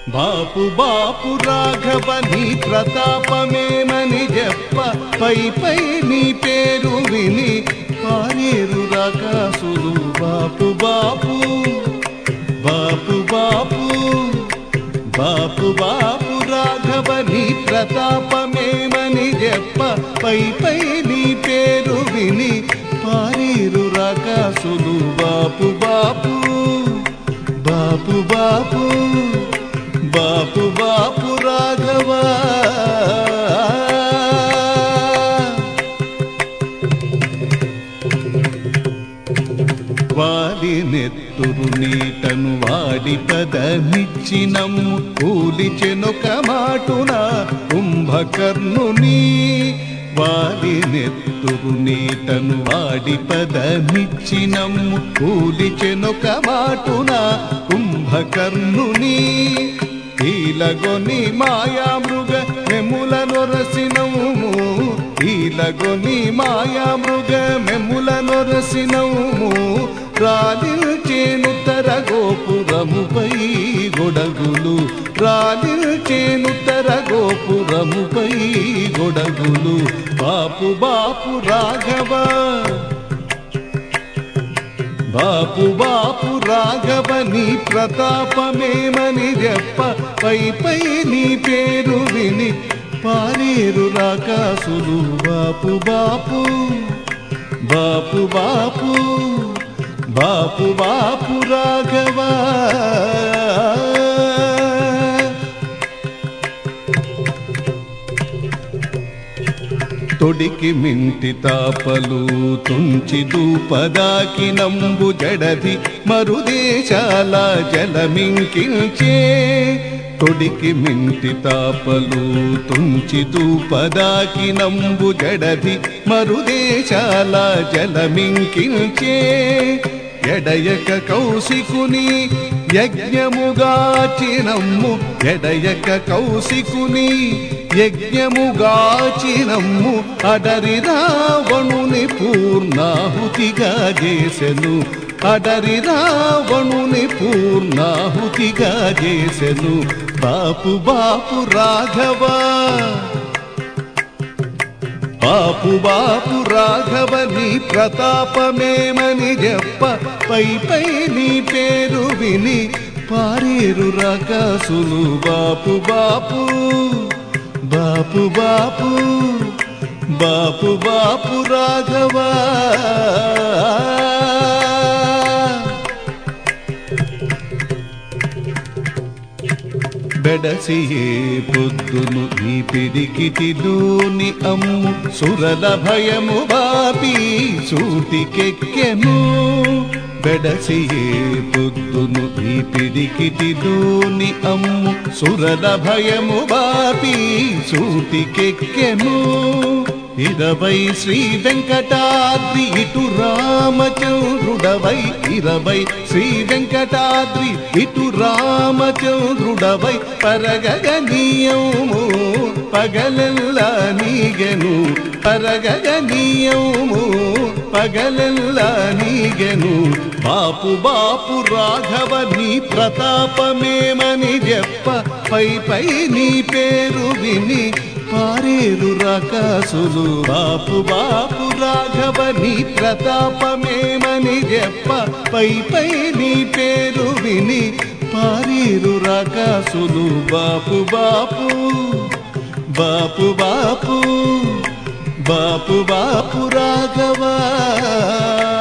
బాపు బాపు రాఘవ నీ ప్రతాపమేమని చెప్ప పై పై నీ పేరు విని పారేరు రాకాసులు బాపు బాపు బాపు బాపు బాపు బాపు రాఘవ నీ ప్రతాపమేమని చెప్ప పై పై నీ పేరు విని పారేరు రాకాసులు బాపు బాపు బాపు బాపు బాపు బాపు రాఘవా వాడి నెత్తురు నీటను వాడి పదమిచ్చినమ్ము కూలిచెనొక మాటున కుంభకర్ణుని వాడి నెత్తురు నీటను వాడి పదమిచ్చినమ్ము కూలిచెనొక మాటున కుంభకర్ణుని ఈలగొని మాయా మృగ మెముల నొరసినము ఈలగొని మాయా మృగ మెముల నొరసినము రాలిల్చేను తర గోపురముపై గొడగులు రాలిల్చేను తర గోపురముపై గొడగులు బాపు బాపు రాఘవ బాపు బాపు రాఘవ నీ ప్రతాపమేమని చెప్ప పై పై నీ పేరు విని పారేరు రాకాసులు బాపు బాపు బాపు బాపు బాపు బాపు రాఘవా తొడికి మింటి తాపలు తుంచి దూపదాకి నంబు జడది మరుదేశాల జలమింకిల్చే తొడికి మింటి తాపలు తుంచి దూపదాకి నంబు జడది మరుదేశాల జలమింకిల్చే ఎడయక కౌశికుని యజ్ఞముగాచినమ్ము ఎడయక కౌశికుని యజ్ఞముగాచినమ్ము అడరి రావణుని పూర్ణాహుతిగా చేసెను అడరి రావణుని పూర్ణాహుతిగా చేసెను బాపు బాపు రాఘవా బాపు బాపు రాఘవ నీ ప్రతాపమేమని చెప్ప పై పై నీ పేరు విని పారేరు రాకాసులు బాపు బాపు బాపు బాపు బాపు బాపు రాఘవా బెడసియే పొద్దును ఈ పిడికిటిలోని అమ్ము సురల భయము బాపి సూటికెక్కెను బెడసియే పొద్దును ఈ పిడికిటిలోని అమ్ము సురల భయము బాపి సూటికెక్కెను ఇరవై శ్రీ వెంకటాద్రి ఇటు రామచంద్రుడవై ఇరవై శ్రీ వెంకటాద్రి ఇటు రామచంద్రుడవై పరగగనీయము పగలెల్లా నీగెను పరగగనీయము పగలెల్లా నీగెను బాపు బాపు రాఘవ నీ ప్రతాపమేమని చెప్ప పై పై నీ పేరు విని పారేరు రాకాసులు బాపు బాపు రాఘవ నీ ప్రతాపమేమని చెప్ప పై పై నీ పేరు విని పారేరు రాకాసులు బాపు బాపు బాపు బాపు బాపు బాపు రాఘవా